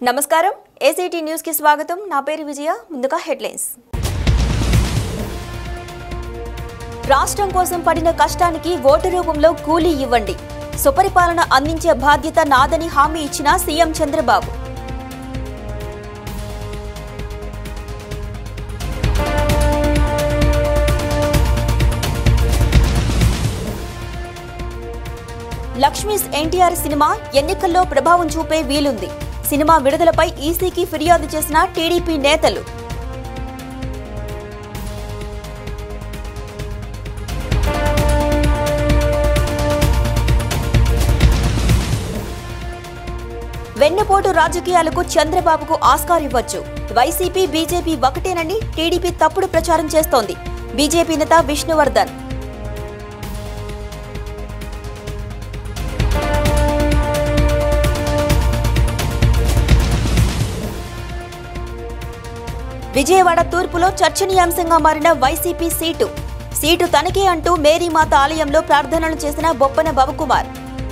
నమస్కారం ACT news కి స్వాగతం నా పేరు విజయ ముందుగా హెడ్లైన్స్ రాష్ట్రం కోసం పడిన కష్టానికి ఓటు రూపంలో కూలీ ఇవ్వండి సుపరిపాలన అందించే బాధ్యత నాదని హామీ ఇచ్చిన సీఎం చంద్రబాబు లక్ష్మీస్ ఎన్టీఆర్ సినిమా ఎన్నికల్లో ప్రభావం చూపే వీలుంది సినిమా విడుదలపై ఈసీకి ఫిర్యాదు చేసిన టీడీపీ నేతలు వెన్నపోటు రాజకీయాలకు చంద్రబాబుకు ఆస్కార్ ఇవ్వచ్చు వైసీపీ బీజేపీ ఒకటేనని టీడీపీ తప్పుడు ప్రచారం చేస్తోంది బీజేపీ నేత విష్ణువర్ధన్ విజయవాడ తూర్పులో చర్చనీయాంశంగా మారిన వైసీపీ సీటు సీటు తనకే అంటూ మేరీమాత ఆలయంలో ప్రార్థనలు చేసిన బొప్పన భవకుమార్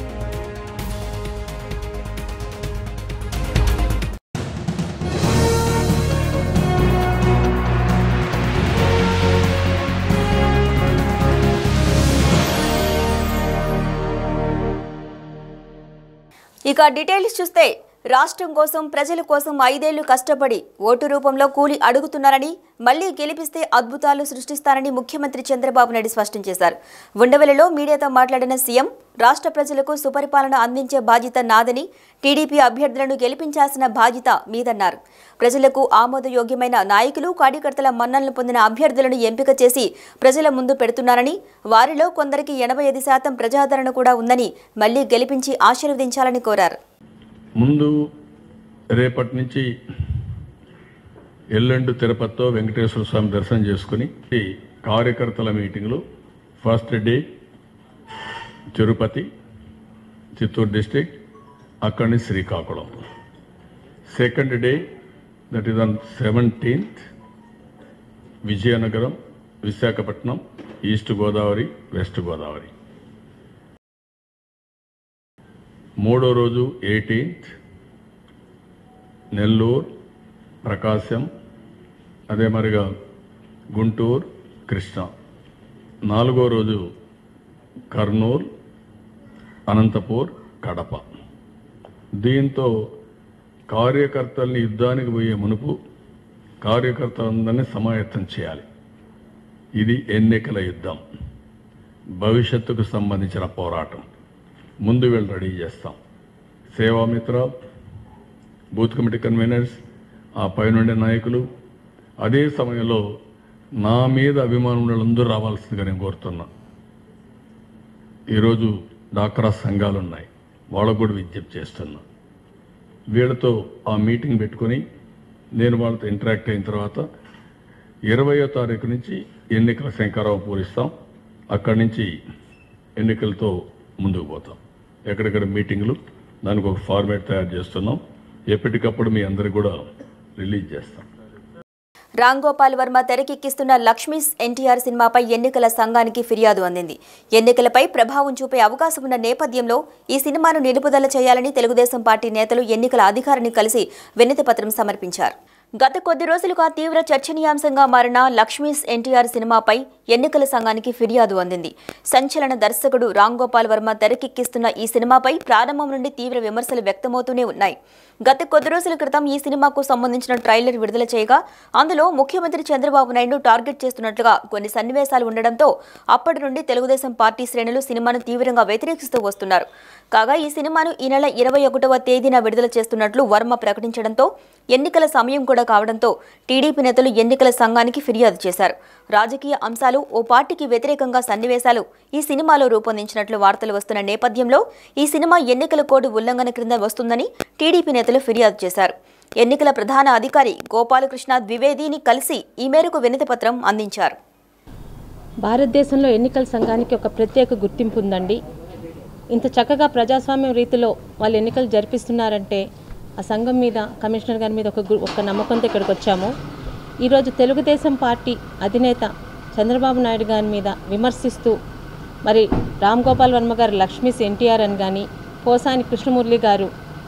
ఇక డీటెయిల్స్ చూస్తే రాష్ట్రం కోసం ప్రజల కోసం ఐదేళ్లు కష్టపడి ఓటు రూపంలో కూలి అడుగుతున్నారని మళ్లీ గెలిపిస్తే అద్భుతాలు సృష్టిస్తారని ముఖ్యమంత్రి చంద్రబాబు నాయుడు స్పష్టం చేశారు ఉండవల్లిలో మీడియాతో మాట్లాడిన సీఎం రాష్ట్ర ప్రజలకు సుపరిపాలన అందించే బాధ్యత నాదని టీడీపీ అభ్యర్థులను గెలిపించాల్సిన బాధ్యత మీదన్నారు ప్రజలకు ఆమోదయోగ్యమైన నాయకులు కార్యకర్తల మన్ననలు పొందిన అభ్యర్థులను ఎంపిక చేసి ప్రజల ముందు పెడుతున్నారని వారిలో కొందరికి ఎనభై ఐదు శాతం ప్రజాదరణ కూడా ఉందని మళ్లీ గెలిపించి ఆశీర్వదించాలని కోరారు ముందు రేపటి నుంచి ఎల్లుండి తిరుపతితో వెంకటేశ్వర స్వామి దర్శనం చేసుకుని ఈ కార్యకర్తల మీటింగ్లు first day Tirupati Chittoor district అక్కడి నుంచి Srikakulam second day that is on seventeenth Vizianagaram Visakhapatnam East Godavari West Godavari మూడో రోజు ఎయిటీన్త్ నెల్లూరు ప్రకాశం అదే మరిగా గుంటూరు కృష్ణ నాలుగో రోజు కర్నూలు అనంతపూర్ కడప దీంతో కార్యకర్తల్ని యుద్ధానికి పోయే మునుపు కార్యకర్తలందరినీ సమాయత్తం చేయాలి ఇది ఎన్నికల యుద్ధం భవిష్యత్తుకు సంబంధించిన పోరాటం ముందు వీళ్ళు రెడీ చేస్తాం సేవామిత్ర బూత్ కమిటీ కన్వీనర్స్ ఆ పైనుండే నాయకులు అదే సమయంలో నా మీద అభిమానం ఉన్న వాళ్ళందరూ రావాల్సిందిగా నేను కోరుతున్నా ఈరోజు డాక్రా సంఘాలు ఉన్నాయి వాళ్ళకు కూడా విజ్ఞప్తి చేస్తున్నా వీళ్ళతో ఆ మీటింగ్ పెట్టుకొని నేను వాళ్ళతో ఇంటరాక్ట్ అయిన తర్వాత ఇరవయో తారీఖు నుంచి ఎన్నికల శంకారావు పూరిస్తాం అక్కడి నుంచి ఎన్నికలతో ముందుకు పోతాం ఎక్కడెక్కడ మీటింగ్లు దానికి ఒక ఫార్మేట్ తయారు చేస్తున్నాం ఎప్పటికప్పుడు మీ అందరికి కూడా రిలీజ్ చేస్తాం రామ్ గోపాల్ వర్మ తెరకెక్కిస్తున్న లక్ష్మీస్ ఎన్టీఆర్ సినిమాపై ఎన్నికల సంఘానికి ఫిర్యాదు అందింది ఎన్నికలపై ప్రభావం చూపే అవకాశం ఉన్న నేపథ్యంలో ఈ సినిమాను నిలుపుదల చేయాలని తెలుగుదేశం పార్టీ నేతలు ఎన్నికల అధికారిని కలిసి వినతి పత్రం సమర్పించారు గత కొద్ది రోజులుగా తీవ్ర చర్చనీయాంశంగా మారిన లక్ష్మీస్ ఎన్టీఆర్ సినిమాపై ఎన్నికల సంఘానికి ఫిర్యాదు అందింది సంచలన దర్శకుడు రామ్ గోపాల్ వర్మ తెరకెక్కిస్తున్న ఈ సినిమాపై ప్రారంభం నుండి తీవ్ర విమర్శలు వ్యక్తమవుతూనే ఉన్నాయి గత కొద్ది రోజుల క్రితం ఈ సినిమాకు సంబంధించిన ట్రైలర్ విడుదల చేయగా అందులో ముఖ్యమంత్రి చంద్రబాబు నాయుడు టార్గెట్ చేస్తున్నట్లుగా కొన్ని సన్నివేశాలు ఉండడంతో అప్పటి నుండి తెలుగుదేశం పార్టీ శ్రేణులు సినిమాను తీవ్రంగా వ్యతిరేకిస్తూ వస్తున్నారు కాగా ఈ సినిమాను ఈ నెల ఇరవై ఒకటవ తేదీన విడుదల చేస్తున్నట్లు వర్మ ప్రకటించడంతో ఎన్నికల సమయం కూడా కావడంతో టీడీపీ నేతలు ఎన్నికల సంఘానికి ఫిర్యాదు చేశారు రాజకీయ అంశాలు ఓ పార్టీకి వ్యతిరేకంగా సన్నివేశాలు ఈ సినిమాలో రూపొందించినట్లు వార్తలు వస్తున్న నేపథ్యంలో ఈ సినిమా ఎన్నికల కోడ్ ఉల్లంఘన క్రింద వస్తుందని టీడీపీ నేతలు ఫిర్యాదు చేశారు ఎన్నికల ప్రధాన అధికారి గోపాలకృష్ణ ద్వివేదిని కలిసి ఈ మేరకు వినతి పత్రం అందించారు భారతదేశంలో ఎన్నికల సంఘానికి ఒక ప్రత్యేక గుర్తింపు ఉందండి ఇంత చక్కగా ప్రజాస్వామ్యం రీతిలో వాళ్ళు ఎన్నికలు జరిపిస్తున్నారంటే ఆ సంఘం మీద కమిషనర్ గారి మీద ఒక గు- ఒక నమ్మకంతో ఇక్కడికి వచ్చాము ఈరోజు తెలుగుదేశం పార్టీ అధినేత చంద్రబాబు నాయుడు గారి మీద విమర్శిస్తూ మరి రామ్ గోపాల్ వర్మ గారు లక్ష్మీస్ ఎన్టీఆర్ అని కానీ పోసాని కృష్ణమురళి గారు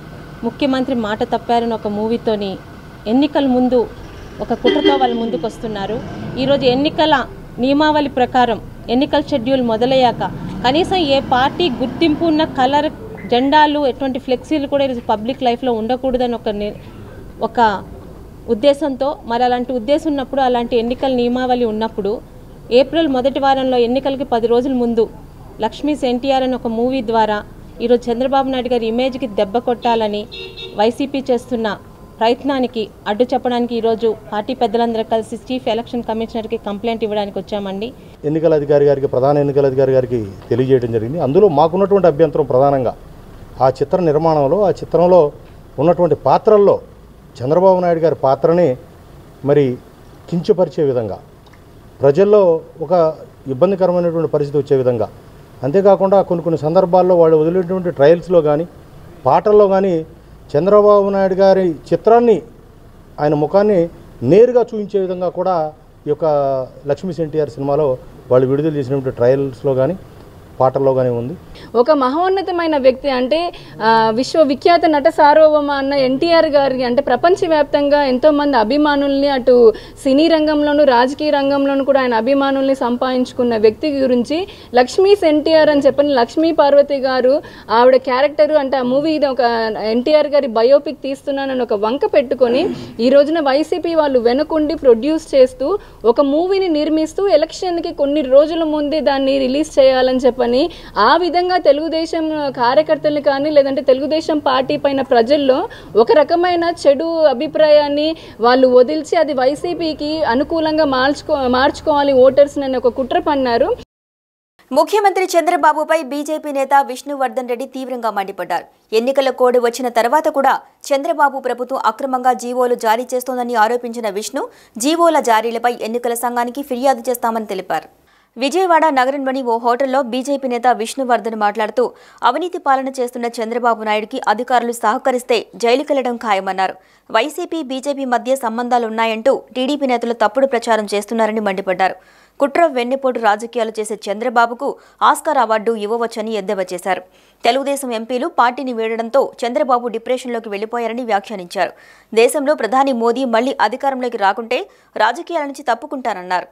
ముఖ్యమంత్రి మాట తప్పారని ఒక మూవీతోని ఎన్నికల ముందు ఒక కుట్రతో వాళ్ళు ముందుకు వస్తున్నారు ఈరోజు ఎన్నికల నియమావళి ప్రకారం ఎన్నికల షెడ్యూల్ మొదలయ్యాక కనీసం ఏ పార్టీ గుర్తింపు ఉన్న కలర్ జెండాలు ఎటువంటి ఫ్లెక్సీలు కూడా ఈరోజు పబ్లిక్ లైఫ్లో ఉండకూడదని ఒక ని- ఒక ఉద్దేశంతో మరి అలాంటి ఉద్దేశం ఉన్నప్పుడు అలాంటి ఎన్నికల నియమావళి ఉన్నప్పుడు ఏప్రిల్ మొదటి వారంలో ఎన్నికలకి పది రోజుల ముందు లక్ష్మీస్ ఎన్టీఆర్ అని ఒక మూవీ ద్వారా ఈరోజు చంద్రబాబు నాయుడు గారి ఇమేజ్కి దెబ్బ కొట్టాలని వైసీపీ చేస్తున్న ప్రయత్నానికి అడ్డు చెప్పడానికి ఈరోజు పార్టీ పెద్దలందరూ కలిసి చీఫ్ ఎలక్షన్ కమిషనర్కి కంప్లైంట్ ఇవ్వడానికి వచ్చామండి ఎన్నికల అధికారి గారికి ప్రధాన ఎన్నికల అధికారి గారికి తెలియజేయడం జరిగింది అందులో మాకున్నటువంటి అభ్యంతరం ప్రధానంగా ఆ చిత్ర నిర్మాణంలో ఆ చిత్రంలో ఉన్నటువంటి పాత్రల్లో చంద్రబాబు నాయుడు గారి పాత్రని మరి కించపరిచే విధంగా ప్రజల్లో ఒక ఇబ్బందికరమైనటువంటి పరిస్థితి వచ్చే విధంగా అంతేకాకుండా కొన్ని కొన్ని సందర్భాల్లో వాళ్ళు వదిలేటువంటి ట్రయల్స్లో కానీ పాటల్లో కానీ చంద్రబాబు నాయుడు గారి చిత్రాన్ని ఆయన ముఖాన్ని నేరుగా చూపించే విధంగా కూడా ఈ యొక్క లక్ష్మీ ఎన్టీఆర్ సినిమాలో వాళ్ళు విడుదల చేసినటువంటి ట్రయల్స్లో కానీ పాటల్లో కానీ ఉంది ఒక మహోన్నతమైన వ్యక్తి అంటే ఆ, విశ్వవిఖ్యాత నట సార్వభౌమ అన్న ఎన్టీఆర్ గారికి అంటే ప్రపంచవ్యాప్తంగా ఎంతో మంది అభిమానుల్ని అటు సినీ రంగంలోను రాజకీయ రంగంలోను కూడా ఆయన అభిమానుల్ని సంపాదించుకున్న వ్యక్తి గురించి లక్ష్మీస్ ఎన్టీఆర్ అని చెప్పని లక్ష్మీ పార్వతి గారు ఆవిడ క్యారెక్టర్ అంటే ఆ మూవీ ఒక ఎన్టీఆర్ గారి బయోపిక్ తీస్తున్నానని ఒక వంక పెట్టుకొని ఈ రోజున వైసీపీ వాళ్ళు వెనుకుండి ప్రొడ్యూస్ చేస్తూ ఒక మూవీని నిర్మిస్తూ ఎలక్షన్కి కొన్ని రోజుల ముందే దాన్ని రిలీజ్ చేయాలని చెప్పని ఆ విధంగా తెలుగుదేశం కార్యకర్తల్ని కానీ లేదంటే తెలుగుదేశం పార్టీ పైన ప్రజల్లో ఒక రకమైన చెడు అభిప్రాయాన్ని వాళ్ళు వదిల్చి అది వైసీపీకి అనుకూలంగా మార్చుకో మార్చుకోవాలి ఓటర్స్ అని ఒక కుట్ర పన్నారు ముఖ్యమంత్రి చంద్రబాబుపై బీజేపీ నేత విష్ణువర్ధన్ రెడ్డి తీవ్రంగా మండిపడ్డారు ఎన్నికల కోడ్ వచ్చిన తర్వాత కూడా చంద్రబాబు ప్రభుత్వం అక్రమంగా జీవోలు జారీ చేస్తోందని ఆరోపించిన విష్ణు జీవోల జారీలపై ఎన్నికల సంఘానికి ఫిర్యాదు చేస్తామని తెలిపారు విజయవాడ నగరంలోని ఓ హోటల్లో బీజేపీ నేత విష్ణువర్ధన్ మాట్లాడుతూ అవినీతి పాలన చేస్తున్న చంద్రబాబు నాయుడికి అధికారులు సహకరిస్తే జైలుకెళ్లడం ఖాయమన్నారు వైసీపీ బీజేపీ మధ్య సంబంధాలున్నాయంటూ టీడీపీ నేతలు తప్పుడు ప్రచారం చేస్తున్నారని మండిపడ్డారు కుట్ర వెన్నెపోటు రాజకీయాలు చేసే చంద్రబాబుకు ఆస్కార్ అవార్డు ఇవ్వవచ్చని ఎద్దేవా చేశారు తెలుగుదేశం ఎంపీలు పార్టీని వీడడంతో చంద్రబాబు డిప్రెషన్లోకి వెళ్లిపోయారని వ్యాఖ్యానించారు దేశంలో ప్రధాని మోదీ మళ్లీ అధికారంలోకి రాకుంటే రాజకీయాల నుంచి తప్పుకుంటారన్నారు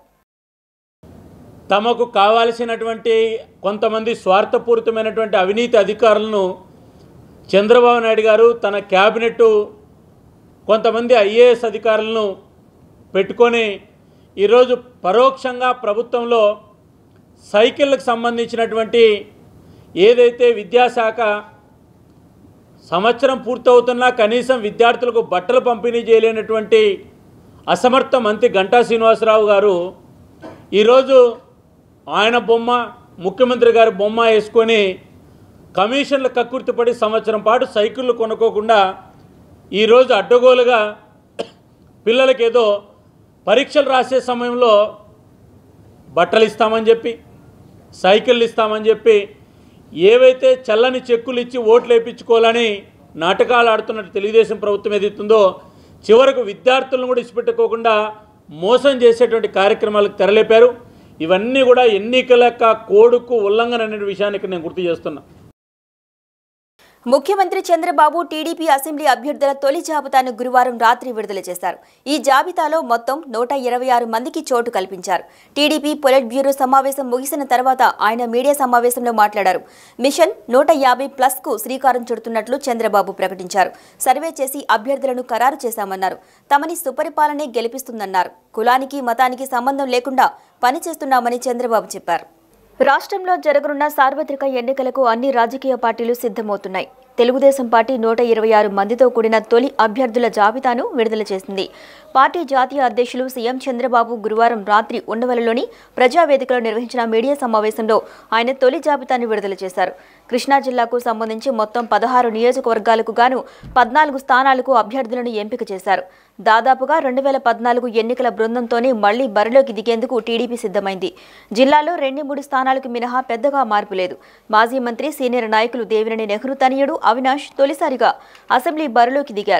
తమకు కావాల్సినటువంటి కొంతమంది స్వార్థపూరితమైనటువంటి అవినీతి అధికారులను చంద్రబాబు నాయుడు గారు తన క్యాబినెట్ కొంతమంది ఐఏఎస్ అధికారులను పెట్టుకొని ఈరోజు పరోక్షంగా ప్రభుత్వంలో సైకిళ్ళకు సంబంధించినటువంటి ఏదైతే విద్యాశాఖ సంవత్సరం పూర్తవుతున్నా కనీసం విద్యార్థులకు బట్టలు పంపిణీ చేయలేనటువంటి అసమర్థ మంత్రి గంటా శ్రీనివాసరావు గారు ఈరోజు ఆయన బొమ్మ ముఖ్యమంత్రి గారి బొమ్మ వేసుకొని కమిషన్ల కక్కుర్తిపడి సంవత్సరం పాటు సైకిళ్ళు కొనుక్కోకుండా ఈరోజు అడ్డగోలుగా పిల్లలకి ఏదో పరీక్షలు రాసే సమయంలో బట్టలు ఇస్తామని చెప్పి సైకిళ్ళు ఇస్తామని చెప్పి ఏవైతే చల్లని చెక్కులు ఇచ్చి ఓట్లు వేయించుకోవాలని నాటకాలు ఆడుతున్నట్టు తెలుగుదేశం ప్రభుత్వం ఏదైతుందో చివరకు విద్యార్థులను కూడా ఇచ్చిపెట్టుకోకుండా మోసం చేసేటువంటి కార్యక్రమాలకు తెరలేపారు ఇవన్నీ కూడా ఎన్నికల యొక్క కోడుకు ఉల్లంఘన అనే విషయానికి నేను గుర్తు చేస్తున్నా ముఖ్యమంత్రి చంద్రబాబు టీడీపీ అసెంబ్లీ అభ్యర్థుల తొలి జాబితాను గురువారం రాత్రి విడుదల చేశారు ఈ జాబితాలో మొత్తం నూట ఇరవై ఆరు మందికి చోటు కల్పించారు టీడీపీ పొలిట్ బ్యూరో సమావేశం ముగిసిన తర్వాత ఆయన మీడియా సమావేశంలో మాట్లాడారు మిషన్ నూట యాభై ప్లస్ కు శ్రీకారం చుడుతున్నట్లు చంద్రబాబు ప్రకటించారు సర్వే చేసి అభ్యర్థులను ఖరారు చేశామన్నారు తమని సుపరిపాలనే గెలిపిస్తుందన్నారు కులానికి మతానికి సంబంధం లేకుండా పనిచేస్తున్నామని చంద్రబాబు చెప్పారు రాష్ట్రంలో జరగనున్న సార్వత్రిక ఎన్నికలకు అన్ని రాజకీయ పార్టీలు సిద్ధమవుతున్నాయి తెలుగుదేశం పార్టీ నూట ఇరవై ఆరు మందితో కూడిన తొలి అభ్యర్థుల జాబితాను విడుదల చేసింది పార్టీ జాతీయ అధ్యక్షులు సీఎం చంద్రబాబు గురువారం రాత్రి ఉండవల్లిలోని ప్రజావేదికలో నిర్వహించిన మీడియా సమావేశంలో ఆయన తొలి జాబితాను విడుదల చేశారు కృష్ణా జిల్లాకు సంబంధించి మొత్తం పదహారు నియోజకవర్గాలకు గాను పద్నాలుగు స్థానాలకు అభ్యర్థులను ఎంపిక చేశారు దాదాపుగా రెండు వేల పద్నాలుగు ఎన్నికల బృందంతోనే మళ్లీ బరిలోకి దిగేందుకు టీడీపీ సిద్ధమైంది జిల్లాలో రెండు మూడు స్థానాలకు మినహా పెద్దగా మార్పు లేదు మాజీ మంత్రి సీనియర్ నాయకులు దేవినేని నెహ్రూ తనయుడు అవినాష్ తొలిసారిగా అసెంబ్లీ బరిలోకి దిగారు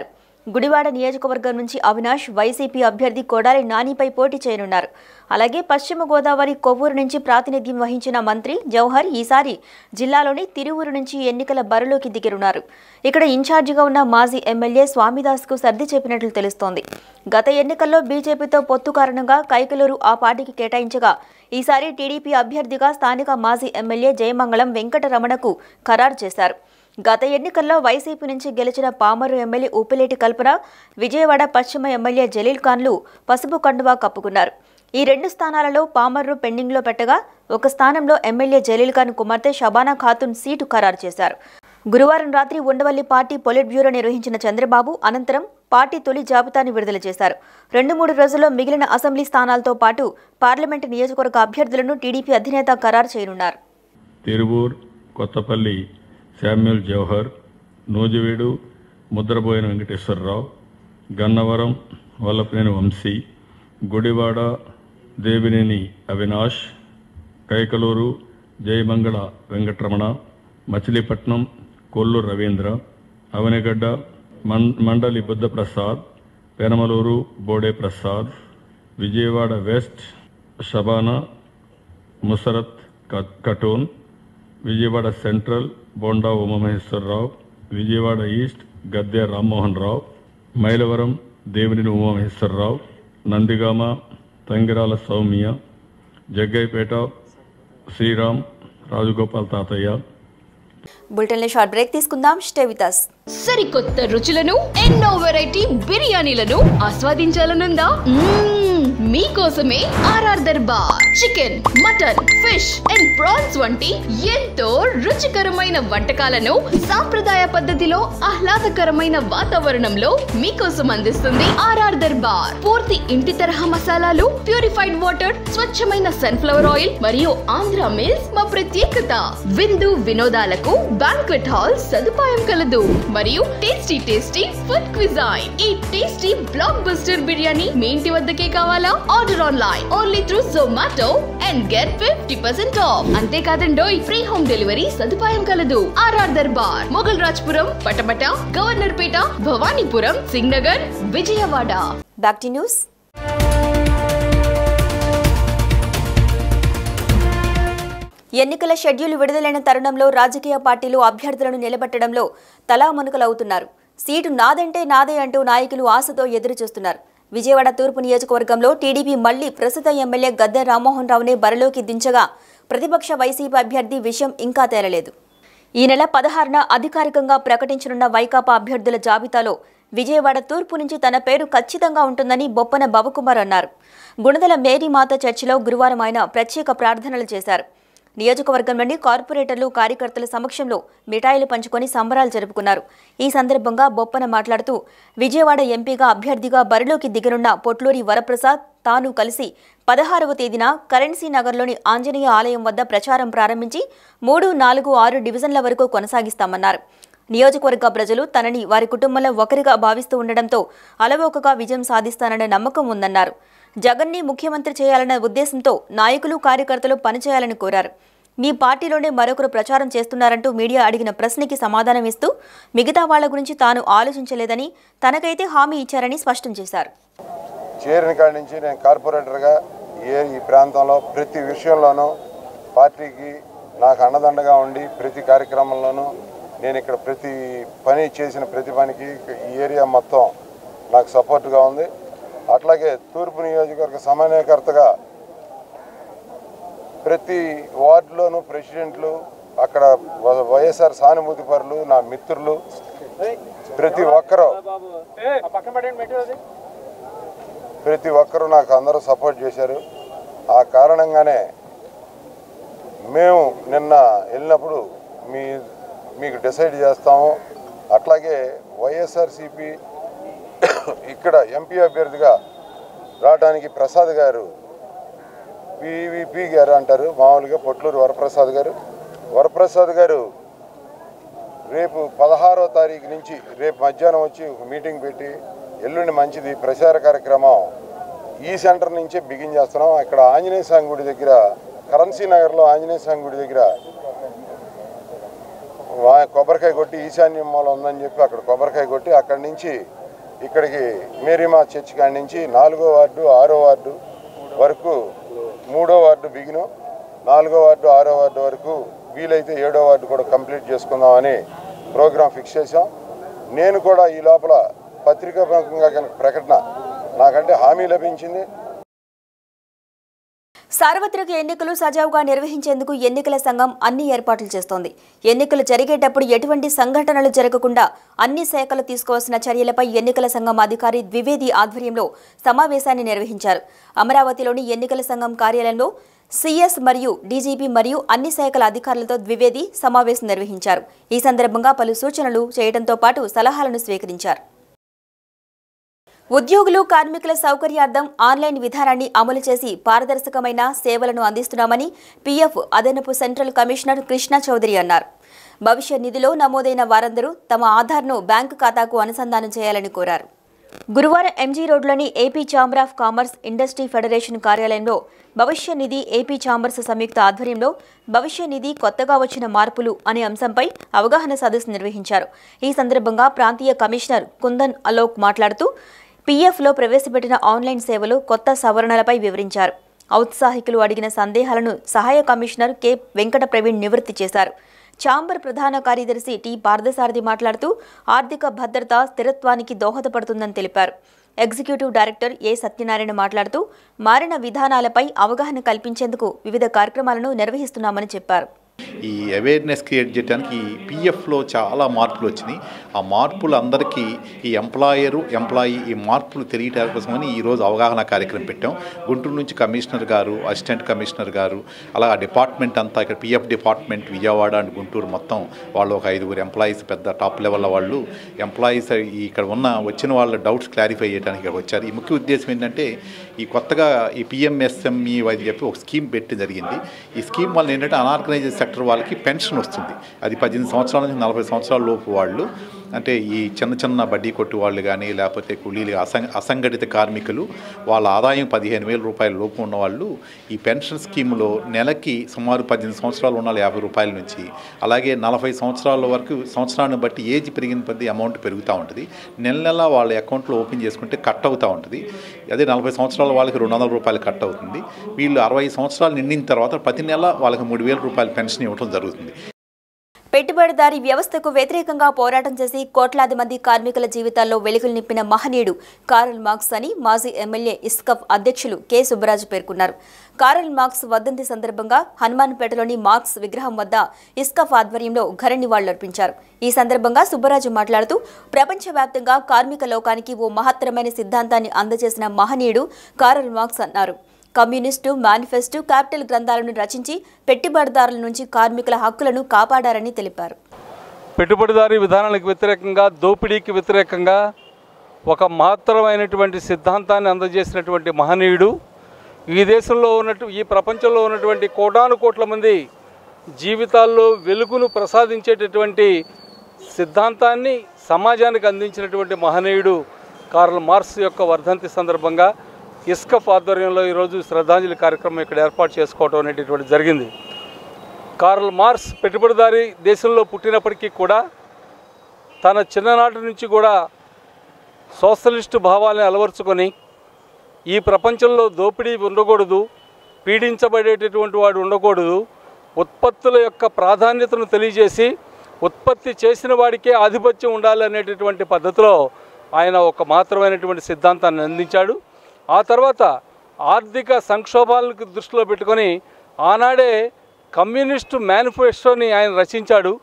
గుడివాడ నియోజకవర్గం నుంచి అవినాష్ వైసీపీ అభ్యర్థి కొడాలి నానిపై పోటీ చేయనున్నారు అలాగే పశ్చిమ గోదావరి కొవ్వూరు నుంచి ప్రాతినిధ్యం వహించిన మంత్రి జవహర్ ఈసారి జిల్లాలోని తిరువురు నుంచి ఎన్నికల బరిలోకి దిగనున్నారు ఇక్కడ ఇన్ఛార్జిగా ఉన్న మాజీ ఎమ్మెల్యే స్వామిదాస్కు సర్ది చెప్పినట్లు తెలుస్తోంది గత ఎన్నికల్లో బీజేపీతో పొత్తు కారణంగా కైకలూరు ఆ పార్టీకి కేటాయించగా ఈసారి టీడీపీ అభ్యర్థిగా స్థానిక మాజీ ఎమ్మెల్యే జయమంగళం వెంకటరమణకు ఖరారు చేశారు గత ఎన్నికల్లో వైసీపీ నుంచి గెలిచిన పామరు ఎమ్మెల్యే ఉప్పిలేటి కల్పన విజయవాడ పశ్చిమ ఎమ్మెల్యే జలీల్ ఖాన్లు పసుపు కండువా కప్పుకున్నారు ఈ రెండు స్థానాలలో పామర్రు పెండింగ్లో పెట్టగా ఒక స్థానంలో ఎమ్మెల్యే జలీల్ ఖాన్ కుమార్తె షబానా ఖాతున్ సీటు ఖరారు చేశారు గురువారం రాత్రి ఉండవల్లి పార్టీ పొలిట్ బ్యూరో నిర్వహించిన చంద్రబాబు అనంతరం పార్టీ తొలి జాబితాను విడుదల చేశారు రెండు మూడు రోజుల్లో మిగిలిన అసెంబ్లీ స్థానాలతో పాటు పార్లమెంటు నియోజకవర్గ అభ్యర్థులను టీడీపీ అధినేత ఖరారు చేయనున్నారు తిరువూర్ కొత్తపల్లి శామ్యుల్ జవహర్ నూజివీడు ముద్రబోయిన వెంకటేశ్వరరావు గన్నవరం వల్లపనేని వంశీ గుడివాడ దేవినేని అవినాష్ కైకలూరు జయమంగళ వెంకటరమణ మచిలీపట్నం కొల్లు రవీంద్ర అవనిగడ్డ మం మండలి బుద్ధప్రసాద్ పెనమలూరు బోడే ప్రసాద్ విజయవాడ వెస్ట్ షబానా ముసరత్ క- కటోన్ విజయవాడ సెంట్రల్ బోండా ఉమామహేశ్వరరావు విజయవాడ ఈస్ట్ గద్దె రామ్మోహన్ రావు మైలవరం దేవినేని ఉమామహేశ్వరరావు నందిగామ తంగిరాల సౌమ్య జగ్గైపేట శ్రీరామ్ రాజగోపాల్ తాతయ్య బులెటిన్లో షార్ట్ బ్రేక్ తీసుకుందాం స్టే విత్ us. సరికొత్త రుచులను ఎన్నో వెరైటీ బిర్యానీలను ఆస్వాదించాలనుందా మ్మ్, మీకోసమే RR Darbar chicken mutton fish and prawns వంటి ఎంతో రుచికరమైన వంటకాలను సాంప్రదాయ పద్ధతిలో ఆహ్లాదకరమైన వాతావరణంలో మీకోసం అందిస్తుంది ఆర్ఆర్ దర్బార్ పూర్తి ఇంటి తరహా మసాలాలు ప్యూరిఫైడ్ వాటర్ స్వచ్ఛమైన సన్ఫ్లవర్ ఆయిల్ మరియు ఆంధ్ర మిల్స్ మా ప్రత్యేకత విందు వినోదాలకు బ్యాంక్వెట్ హాల్ సదుపాయం కలదు మరియు టేస్టీ టేస్టీ ఫుడ్ క్విజైన్ ఈ టేస్టీ బ్లాక్ బస్టర్ బిర్యానీ మీ ఇంటి వద్దకే కావాలా order online only through Zomato and get fifty percent off అంతేకాదండోయ్ ఫ్రీ హోమ్ డెలివరీ సదుపాయం కలదు ఆర్ఆర్ దర్బార్ మొగల్ రాజ్పురం పటపట గవర్నర్ పేట Bhavanipuram Singhnagar Vijayawada back to news ఎన్నికల షెడ్యూల్ విడుదలైన తరుణంలో రాజకీయ పార్టీలు అభ్యర్థులను నిలబెట్టడంలో తలా మనుకలవుతున్నారు సీటు నాదంటే నాదే అంటూ నాయకులు ఆశతో ఎదురుచూస్తున్నారు విజయవాడ తూర్పు నియోజకవర్గంలో టీడీపీ మళ్లీ ప్రస్తుత ఎమ్మెల్యే గద్దె రామ్మోహన్ రావునే బరిలోకి దించగా ప్రతిపక్ష వైసీపీ అభ్యర్థి విషయం ఇంకా తేలలేదు ఈ నెల పదహారున అధికారికంగా ప్రకటించనున్న వైకాపా అభ్యర్థుల జాబితాలో విజయవాడ తూర్పు నుంచి తన పేరు ఖచ్చితంగా ఉంటుందని బొప్పన భవకుమార్ అన్నారు గుణదల మేరీమాత చర్చిలో గురువారం ఆయన ప్రత్యేక ప్రార్థనలు చేశారు నియోజకవర్గంలోని కార్పొరేటర్లు కార్యకర్తల సమక్షంలో మిఠాయిలు పంచుకొని సంబరాలు జరుపుకున్నారు ఈ సందర్భంగా బొప్పన మాట్లాడుతూ విజయవాడ ఎంపీగా అభ్యర్థిగా బరిలోకి దిగనున్న పొట్లూరి వరప్రసాద్ తాను కలిసి పదహారవ తేదీన కరెన్సీ నగర్లోని ఆంజనేయ ఆలయం వద్ద ప్రచారం ప్రారంభించి మూడు నాలుగు ఆరు డివిజన్ల వరకు కొనసాగిస్తామన్నారు నియోజకవర్గ ప్రజలు తనని వారి కుటుంబంలో ఒకరిగా భావిస్తూ ఉండడంతో అలవోకగా విజయం సాధిస్తానన్న నమ్మకం ఉందన్నారు జగన్ని ముఖ్యమంత్రి చేయాలన్న ఉద్దేశంతో నాయకులు కార్యకర్తలు పనిచేయాలని కోరారు మీ పార్టీలోనే మరొకరు ప్రచారం చేస్తున్నారంటూ మీడియా అడిగిన ప్రశ్నకి సమాధానం ఇస్తూ మిగతా వాళ్ల గురించి తాను ఆలోచించలేదని తనకైతే హామీ ఇచ్చారని స్పష్టం చేశారు చేరిన కాడి నుంచి నేను కార్పొరేటర్గా ఏ ఈ ప్రాంతంలో ప్రతి విషయంలోనూ పార్టీకి నాకు అండదండగా ఉండి ప్రతి కార్యక్రమంలోనూ నేను ఇక్కడ ప్రతి పని చేసిన ప్రతి పనికి ఈ ఏరియా మొత్తం నాకు సపోర్ట్గా ఉంది అట్లాగే తూర్పు నియోజకవర్గ సమన్వయకర్తగా ప్రతి వార్డులోనూ ప్రెసిడెంట్లు అక్కడ వ- వైఎస్ఆర్ సానుభూతి పరులు నా మిత్రులు ప్రతి ఒక్కరూ ప్రతి ఒక్కరూ నాకు అందరూ సపోర్ట్ చేశారు ఆ కారణంగానే మేము నిన్న వెళ్ళినప్పుడు మీ మీకు డిసైడ్ చేస్తాము అట్లాగే వైఎస్ఆర్సిపి ఇక్కడ ఎంపీ అభ్యర్థిగా రావడానికి ప్రసాద్ గారు పివిపి గారు అంటారు మామూలుగా పొట్లూరు వరప్రసాద్ గారు వరప్రసాద్ గారు రేపు పదహారో తారీఖు నుంచి రేపు మధ్యాహ్నం వచ్చి ఒక మీటింగ్ పెట్టి ఎల్లుండి మంచిది ప్రచార కార్యక్రమం ఈ సెంటర్ నుంచే బిగిన్ చేస్తున్నాం ఇక్కడ ఆంజనేయ స్వామి గుడి దగ్గర కరెన్సీ నగర్లో ఆంజనేయ స్వామి గుడి దగ్గర వా- కొబ్బరికాయ కొట్టి ఈశాన్యం మూల ఉందని చెప్పి అక్కడ కొబ్బరికాయ కొట్టి అక్కడి నుంచి ఇక్కడికి మేరీమా చర్చ్ కాడి నుంచి నాలుగో వార్డు ఆరో వార్డు వరకు మూడో వార్డు బిగిను నాలుగో వార్డు ఆరో వార్డు వరకు వీలైతే ఏడో వార్డు కూడా కంప్లీట్ చేసుకుందామని ప్రోగ్రాం ఫిక్స్ చేశాం నేను కూడా ఈ లోపల పత్రికాముఖంగా కనుక ప్రకటన నాకంటే హామీ లభించింది సార్వత్రిక ఎన్నికలు సజావుగా నిర్వహించేందుకు ఎన్నికల సంఘం అన్ని ఏర్పాట్లు చేస్తోంది ఎన్నికలు జరిగేటప్పుడు ఎటువంటి సంఘటనలు జరగకుండా అన్ని శాఖలు తీసుకోవాల్సిన చర్యలపై ఎన్నికల సంఘం అధికారి ద్వివేది ఆధ్వర్యంలో సమావేశాన్ని నిర్వహించారు అమరావతిలోని ఎన్నికల సంఘం కార్యాలయంలో సీఎస్ మరియు డీజీపీ మరియు అన్ని శాఖల అధికారులతో ద్వివేది సమావేశం నిర్వహించారు ఈ సందర్భంగా పలు సూచనలు చేయడంతో పాటు సలహాలను స్వీకరించారు ఉద్యోగులు కార్మికుల సౌకర్యార్థం ఆన్లైన్ విధానాన్ని అమలు చేసి పారదర్శకమైన సేవలను అందిస్తున్నామని పీఎఫ్ అదనపు సెంట్రల్ కమిషనర్ కృష్ణ చౌదరి అన్నారు భవిష్యత్ నిధిలో నమోదైన వారందరూ తమ ఆధార్ను బ్యాంకు ఖాతాకు అనుసంధానం చేయాలని కోరారు గురువారం ఎంజీ రోడ్లోని AP Chamber of Commerce Industry Federation కార్యాలయంలో భవిష్య నిధి ఏపీ ఛాంబర్స్ సంయుక్త ఆధ్వర్యంలో భవిష్య నిధి కొత్తగా వచ్చిన మార్పులు అనే అంశంపై అవగాహన సదస్సు నిర్వహించారు ఈ సందర్భంగా ప్రాంతీయ కమిషనర్ కుందన్ అలోక్ మాట్లాడుతూ పీఎఫ్లో ప్రవేశపెట్టిన ఆన్లైన్ సేవలు కొత్త సవరణలపై వివరించారు ఔత్సాహికులు అడిగిన సందేహాలను సహాయ కమిషనర్ కె వెంకట ప్రవీణ్ నివృత్తి చేశారు ఛాంబర్ ప్రధాన కార్యదర్శి టి పార్థసారథి మాట్లాడుతూ ఆర్థిక భద్రత స్థిరత్వానికి దోహదపడుతుందని తెలిపారు ఎగ్జిక్యూటివ్ డైరెక్టర్ ఏ సత్యనారాయణ మాట్లాడుతూ మారిన విధానాలపై అవగాహన కల్పించేందుకు వివిధ కార్యక్రమాలను నిర్వహిస్తున్నామని చెప్పారు ఈ అవేర్నెస్ క్రియేట్ చేయడానికి ఈ పిఎఫ్లో చాలా మార్పులు వచ్చినాయి ఆ మార్పులు అందరికీ ఈ ఎంప్లాయరు ఎంప్లాయీ ఈ మార్పులు తెలియటం కోసమని ఈరోజు అవగాహన కార్యక్రమం పెట్టాం గుంటూరు నుంచి కమిషనర్ గారు అసిస్టెంట్ కమిషనర్ గారు అలా ఆ డిపార్ట్మెంట్ అంతా ఇక్కడ PF department Vijayawada and Guntur మొత్తం వాళ్ళు ఒక ఐదుగురు ఎంప్లాయీస్ పెద్ద టాప్ లెవెల్ వాళ్ళు ఎంప్లాయీస్ ఇక్కడ ఉన్న వచ్చిన వాళ్ళ డౌట్స్ క్లారిఫై చేయడానికి ఇక్కడ వచ్చారు ఈ ముఖ్య ఉద్దేశం ఏంటంటే ఈ కొత్తగా ఈ పిఎంఎస్ఎంఈ అని చెప్పి ఒక స్కీమ్ పెట్టి జరిగింది ఈ స్కీమ్ వల్ల ఏంటంటే అనార్గనైజ్డ్ సెక్టర్ వాళ్ళకి పెన్షన్ వస్తుంది అది పద్దెనిమిది సంవత్సరాల నుంచి నలభై సంవత్సరాల లోపు వాళ్ళు అంటే ఈ చిన్న చిన్న బడ్డీ కొట్టు వాళ్ళు కానీ లేకపోతే కూలీలు అసంఘ అసంఘటిత కార్మికులు వాళ్ళ ఆదాయం పదిహేను వేల రూపాయల లోపు ఉన్న వాళ్ళు ఈ పెన్షన్ స్కీమ్లో నెలకి సుమారు పద్దెనిమిది సంవత్సరాలు ఉన్న యాభై రూపాయల నుంచి అలాగే నలభై సంవత్సరాల వరకు సంవత్సరాన్ని బట్టి ఏజ్ పెరిగిన కొద్దీ అమౌంట్ పెరుగుతూ ఉంటుంది నెల నెల వాళ్ళ అకౌంట్లో ఓపెన్ చేసుకుంటే కట్ అవుతూ ఉంటుంది అదే నలభై సంవత్సరాల వాళ్ళకి రెండు వందల రూపాయలు కట్ అవుతుంది వీళ్ళు అరవై సంవత్సరాలు నిండిన తర్వాత ప్రతి నెల వాళ్ళకి మూడు వేల రూపాయల పెన్షన్ ఇవ్వడం జరుగుతుంది పెట్టుబడిదారీ వ్యవస్థకు వ్యతిరేకంగా పోరాటం చేసి కోట్లాది మంది కార్మికుల జీవితాల్లో వెలుగులు నింపిన మహనీయుడు కారల్ మార్క్స్ అని మాజీ ఎమ్మెల్యే ఇస్కఫ్ అధ్యక్షులు కె సుబ్బరాజు పేర్కొన్నారు కారల్ మార్క్స్ వర్ధంతి సందర్భంగా హనుమాన్పేటలోని మార్క్స్ విగ్రహం వద్ద ఇస్కఫ్ ఆధ్వర్యంలో ఘన నివాళులర్పించారు ఈ సందర్భంగా సుబ్బరాజు మాట్లాడుతూ ప్రపంచవ్యాప్తంగా కార్మిక లోకానికి ఓ మహత్తరమైన సిద్ధాంతాన్ని అందజేసిన మహనీయుడు కారల్ మార్క్స్ అన్నారు కమ్యూనిస్టు మేనిఫెస్టో క్యాపిటల్ గ్రంథాలను రచించి పెట్టుబడిదారుల నుంచి కార్మికుల హక్కులను కాపాడారని తెలిపారు పెట్టుబడిదారీ విధానాలకు వ్యతిరేకంగా దోపిడీకి వ్యతిరేకంగా ఒక మహత్తరమైనటువంటి సిద్ధాంతాన్ని అందజేసినటువంటి మహనీయుడు ఈ దేశంలో ఉన్నట్టు ఈ ప్రపంచంలో ఉన్నటువంటి కోటాను కోట్ల మంది జీవితాల్లో వెలుగును ప్రసాదించేటటువంటి సిద్ధాంతాన్ని సమాజానికి అందించినటువంటి మహనీయుడు కార్ల్ మార్క్స్ యొక్క వర్ధంతి సందర్భంగా ఇస్కఫ్ ఆధ్వర్యంలో ఈరోజు శ్రద్ధాంజలి కార్యక్రమం ఇక్కడ ఏర్పాటు చేసుకోవడం అనేటటువంటి జరిగింది కార్ల్ మార్క్స్ పెట్టుబడిదారీ దేశంలో పుట్టినప్పటికీ కూడా తన చిన్ననాటి నుంచి కూడా సోషలిస్టు భావాలను అలవర్చుకొని ఈ ప్రపంచంలో దోపిడీ ఉండకూడదు పీడించబడేటటువంటి వాడు ఉండకూడదు ఉత్పత్తుల యొక్క ప్రాధాన్యతను తెలియజేసి ఉత్పత్తి చేసిన వాడికే ఆధిపత్యం ఉండాలి అనేటటువంటి పద్ధతిలో ఆయన ఒక మాత్రమైనటువంటి సిద్ధాంతాన్ని అందించాడు ఆ తర్వాత ఆర్థిక సంక్షోభాలను దృష్టిలో పెట్టుకొని ఆనాడే కమ్యూనిస్టు మేనిఫెస్టోని ఆయన రచించాడు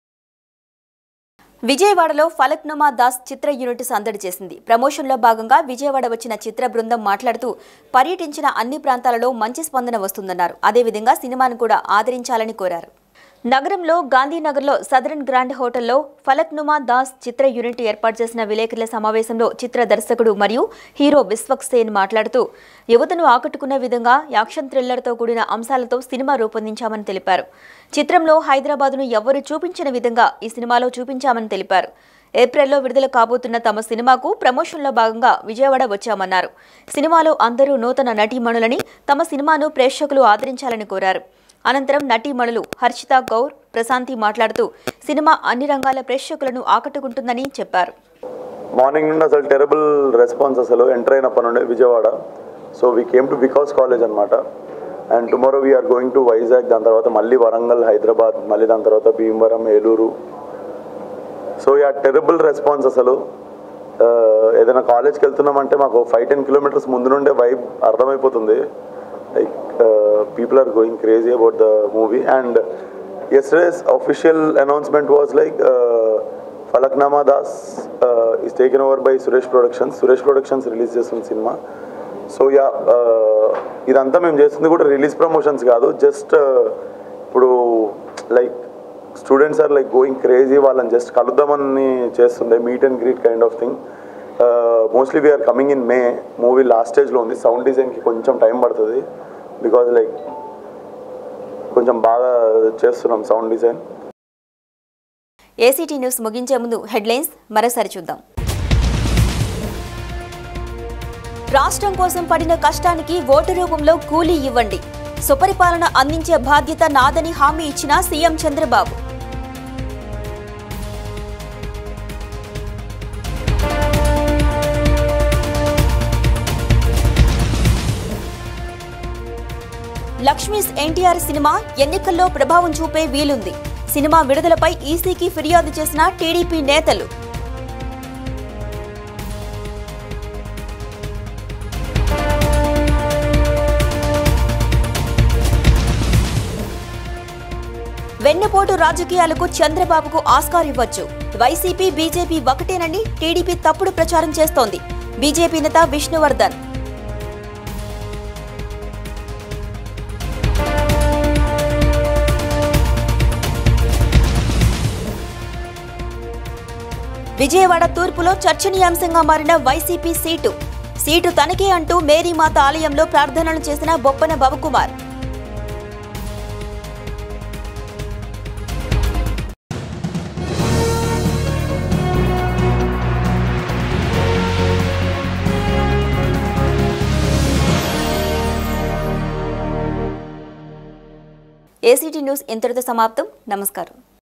విజయవాడలో ఫలక్నుమా దాస్ చిత్ర యూనిట్ సందడి చేసింది ప్రమోషన్లో భాగంగా విజయవాడ వచ్చిన చిత్ర బృందం మాట్లాడుతూ పర్యటించిన అన్ని ప్రాంతాలలో మంచి స్పందన వస్తుందన్నారు అదేవిధంగా సినిమాను కూడా ఆదరించాలని కోరారు నగరంలో గాంధీనగర్లో సదరన్ గ్రాండ్ హోటల్లో ఫలక్నుమా దాస్ చిత్ర యూనిట్ ఏర్పాటు చేసిన విలేకరుల సమావేశంలో చిత్ర దర్శకుడు మరియు హీరో విశ్వక్ సేన్ మాట్లాడుతూ యువతను ఆకట్టుకునే విధంగా యాక్షన్ థ్రిల్లర్తో కూడిన అంశాలతో సినిమా రూపొందించామని తెలిపారు చిత్రంలో హైదరాబాద్ను ఎవ్వరూ చూపించిన విధంగా ఈ సినిమాలో చూపించామని తెలిపారు ఏప్రిల్లో విడుదల కాబోతున్న తమ సినిమాకు ప్రమోషన్లో భాగంగా విజయవాడ వచ్చామన్నారు సినిమాలో అందరూ నూతన నటీమణులని తమ సినిమాను ప్రేక్షకులు ఆదరించాలని కోరారు అనంతరం నటీమణులు హర్షిత గౌర్ ప్రశాంతి మాట్లాడుతూ సినిమా అన్ని రంగాల ప్రేక్షకులను ఆకట్టుకుంటుందని చెప్పారు మార్నింగ్ నుండి అసలు టెరబుల్ రెస్పాన్స్ అసలు ఎంటర్ అయినప్పటి నుండి Vijayawada so we came to because college అనమాట and tomorrow we're going to Vizag దాని తర్వాత మళ్ళీ వరంగల్ హైదరాబాద్ మళ్ళీ దాని తర్వాత Bhimavaram Eluru so yeah terrible response అసలు ఆ, ఏదైనా కాలేజ్కి వెళ్తున్నామంటే మాకు ఫైవ్ టెన్ కిలోమీటర్స్ ముందు నుండే వైబ్ అర్థమైపోతుంది like people are going crazy about the movie and yesterday's official announcement was like Falaknuma Das is taken over by Suresh Productions Suresh Productions release చేస్తున్న సినిమా సో యా ఇదంతా మేము చేస్తుంది కూడా రిలీజ్ ప్రమోషన్స్ కాదు జస్ట్ ఇప్పుడు like students are like going crazy వాళ్ళని just కలుద్దామని చేస్తుండే meet and greet kind of thing mostly we're coming in May movie last స్టేజ్లో ఉంది సౌండ్ డిజైన్కి కొంచెం టైం పడుతుంది బికాజ్ లైక్ కొంచెం బాగా చేస్తున్నాం సౌండ్ డిజైన్ ఏసీటీ న్యూస్ ముగించే ముందు హెడ్లైన్స్ మరోసారి చూద్దాం రాష్ట్రం కోసం పడిన కష్టానికి ఓటు రూపంలో కూలీ ఇవ్వండి సుపరిపాలన అందించే బాధ్యత నాదని హామీ ఇచ్చిన సీఎం చంద్రబాబు లక్ష్మీస్ ఎన్టీఆర్ సినిమా ఎన్నికల్లో ప్రభావం చూపే వీలుంది సినిమా విడుదలపై ఈసీకి ఫిర్యాదు చేసిన టీడీపీ నేతలు వెన్నుపోటు రాజకీయాలకు చంద్రబాబుకు ఆస్కార్ ఇవ్వచ్చు వైసీపీ బీజేపీ ఒకటేనని టీడీపీ తప్పుడు ప్రచారం చేస్తోంది బీజేపీ నేత విష్ణువర్ధన్ విజయవాడ తూర్పులో చర్చనీయాంశంగా మారిన వైసీపీ సీటు సీటు తనకే అంటూ మేరీమాత ఆలయంలో ప్రార్థనలు చేసిన బొప్పన భవకుమార్ ఏసీటీ న్యూస్ ఇంతటితో సమాప్తం నమస్కారం